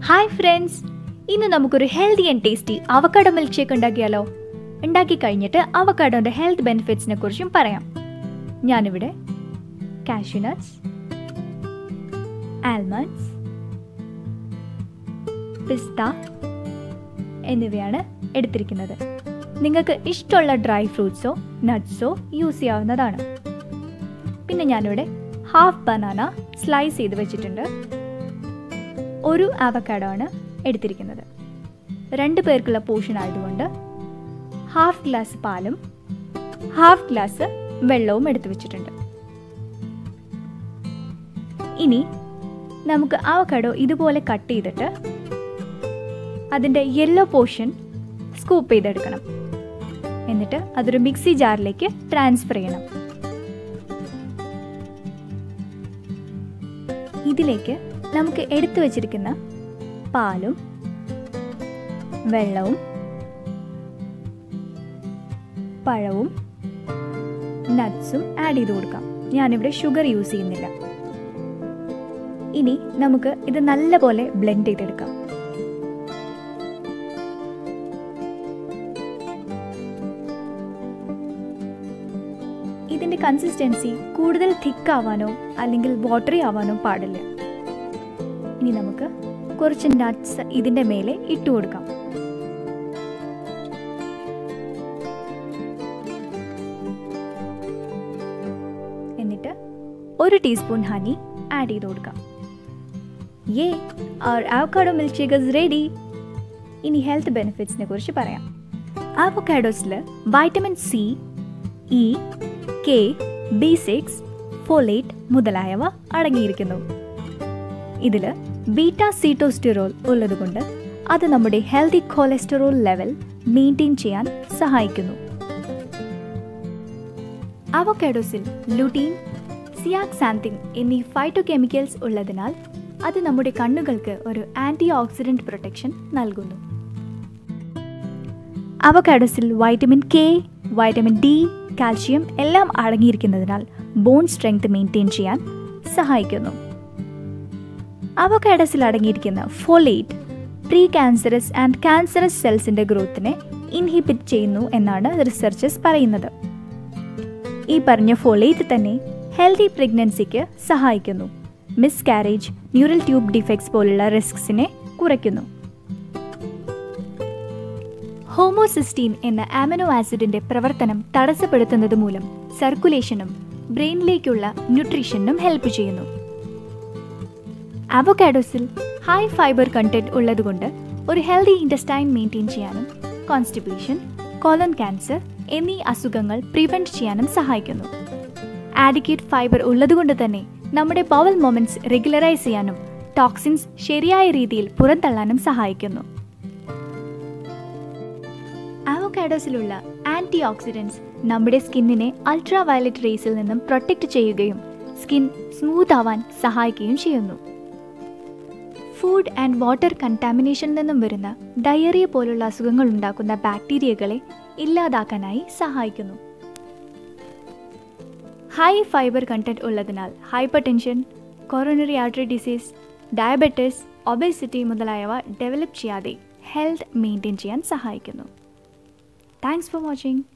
hi friends ഇന്ന് നമുക്കൊരു healthy and tasty avocado milk shake ഉണ്ടാക്കിയാലോ ഉണ്ടാക്കി കഴിഞ്ഞിട്ട് അവക്കാഡോൻ്റെ ഹെൽത്ത് ബെനിഫിറ്റ്സിനെ കുറിച്ചും പറയാം ഞാനിവിടെ കാഷ്യൂനട്ട്സ് ആൽമണ്ട്സ് പിസ്ത എന്നിവയാണ് എടുത്തിരിക്കുന്നത് നിങ്ങൾക്ക് ഇഷ്ടമുള്ള ഡ്രൈ ഫ്രൂട്ട്സോ നട്ട്സോ യൂസ് ചെയ്യാവുന്നതാണ് പിന്നെ ഞാനിവിടെ ഹാഫ് ബനാന സ്ലൈസ് ചെയ്ത് വെച്ചിട്ടുണ്ട് ഒരു ആവക്കാഡോ ആണ് എടുത്തിരിക്കുന്നത് രണ്ട് പേർക്കുള്ള പോർഷൻ ആയതുകൊണ്ട് ഹാഫ് ഗ്ലാസ് പാലും ഹാഫ് ഗ്ലാസ് വെള്ളവും എടുത്തു വെച്ചിട്ടുണ്ട് ഇനി നമുക്ക് ആവക്കാഡോ ഇതുപോലെ കട്ട് ചെയ്തിട്ട് അതിൻ്റെ യെല്ലോ പോർഷൻ സ്കൂപ്പ് ചെയ്തെടുക്കണം എന്നിട്ട് അതൊരു മിക്സി ജാറിലേക്ക് ട്രാൻസ്ഫർ ചെയ്യണം ഇതിലേക്ക് നമുക്ക് എടുത്തു വച്ചിരിക്കുന്ന പാലും വെള്ളവും പഴവും നട്ട്സും ആഡ് ചെയ്ത് കൊടുക്കാം ഞാനിവിടെ ഷുഗർ യൂസ് ചെയ്യുന്നില്ല ഇനി നമുക്ക് ഇത് നല്ലപോലെ ബ്ലെൻഡ് ചെയ്തെടുക്കാം ഇതിൻ്റെ കൺസിസ്റ്റൻസി കൂടുതൽ തിക്ക് ആവാനോ അല്ലെങ്കിൽ വാട്ടറി ആവാനോ പാടില്ല ഇനി നമുക്ക് കുറച്ച് നട്ട്സ് ഇതിൻ്റെ മേലെ ഇട്ട് കൊടുക്കാം എന്നിട്ട് ഒരു ടീസ്പൂൺ ഹണി ആഡ് ചെയ്ത് കൊടുക്കാം യേ അവർ avocado milk shake is ready ഇനി ഹെൽത്ത് ബെനിഫിറ്റ്സിനെ കുറിച്ച് പറയാം ആവക്കാഡോസിൽ vitamin C E K B six folate മുതലായവ അടങ്ങിയിരിക്കുന്നു ഇതിൽ ബീറ്റ സീറ്റോസ്റ്റിറോൾ ഉള്ളതുകൊണ്ട് അത് നമ്മുടെ ഹെൽത്തി കൊളസ്ട്രോൾ ലെവൽ മെയിൻറ്റെയിൻ ചെയ്യാൻ സഹായിക്കുന്നു അവക്കാഡോസിൽ ലുട്ടീൻ സിയാക്സാന്തിൻ എന്നീ ഫൈറ്റോ കെമിക്കൽസ് ഉള്ളതിനാൽ അത് നമ്മുടെ കണ്ണുകൾക്ക് ഒരു ആൻറ്റി ഓക്സിഡൻറ്റ് പ്രൊട്ടക്ഷൻ നൽകുന്നു അവക്കാഡോസിൽ vitamin K vitamin D calcium എല്ലാം അടങ്ങിയിരിക്കുന്നതിനാൽ ബോൺ സ്ട്രെങ്ത് മെയിൻറ്റെയിൻ ചെയ്യാൻ സഹായിക്കുന്നു അവക്കാഡസിൽ അടങ്ങിയിരിക്കുന്ന folate precancerous and cancerous സെൽസിന്റെ ഗ്രോത്തിനെ ഇൻഹിബിറ്റ് ചെയ്യുന്നു എന്നാണ് റിസർച്ചേഴ്സ് പറയുന്നത് ഈ പറഞ്ഞ ഫോലേറ്റ് തന്നെ ഹെൽത്തി പ്രഗ്നൻസിക്ക് സഹായിക്കുന്നു miscarriage neural tube defects പോലുള്ള റിസ്ക്സിനെ കുറയ്ക്കുന്നു ഹോമോസിസ്റ്റീൻ എന്ന ആമിനോ ആസിഡിന്റെ പ്രവർത്തനം തടസ്സപ്പെടുത്തുന്നത് മൂലം സർക്കുലേഷനും ബ്രെയിനിലേക്കുള്ള ന്യൂട്രീഷനും ഹെൽപ്പ് ചെയ്യുന്നു അവക്കാഡോസിൽ ഹൈ ഫൈബർ കണ്ടന്റ് ഉള്ളതുകൊണ്ട് ഒരു ഹെൽത്തി ഇൻറ്റസ്റ്റൈൻ മെയിൻറ്റെയിൻ ചെയ്യാനും കോൺസ്റ്റിപ്പേഷൻ കോലൺ ക്യാൻസർ എന്നീ അസുഖങ്ങൾ പ്രിവെൻറ്റ് ചെയ്യാനും സഹായിക്കുന്നു ആഡിക്കേറ്റ് ഫൈബർ ഉള്ളതുകൊണ്ട് തന്നെ നമ്മുടെ പവൽ മൊമെന്റ്സ് റെഗുലറൈസ് ചെയ്യാനും ടോക്സിൻസ് ശരിയായ രീതിയിൽ പുറന്തള്ളാനും സഹായിക്കുന്നു അവക്കാഡോസിലുള്ള ആൻറ്റി ഓക്സിഡൻസ് നമ്മുടെ സ്കിന്നിനെ അൾട്രാ വയലറ്റ് റേസിൽ നിന്നും പ്രൊട്ടക്റ്റ് ചെയ്യുകയും സ്കിൻ സ്മൂത്ത് ആവാൻ സഹായിക്കുകയും ചെയ്യുന്നു ഫുഡ് ആൻഡ് വാട്ടർ കണ്ടാമിനേഷനിൽ നിന്നും വരുന്ന ഡയറിയ പോലുള്ള അസുഖങ്ങൾ ഉണ്ടാക്കുന്ന ബാക്ടീരിയകളെ ഇല്ലാതാക്കാനായി സഹായിക്കുന്നു ഹൈ ഫൈബർ കണ്ടന്റ് ഉള്ളതിനാൽ hypertension coronary artery disease diabetes obesity മുതലായവ ഡെവലപ്പ് ചെയ്യാതെ ഹെൽത്ത് മെയിൻറ്റെയിൻ ചെയ്യാൻ സഹായിക്കുന്നു താങ്ക്സ് ഫോർ വാച്ചിങ്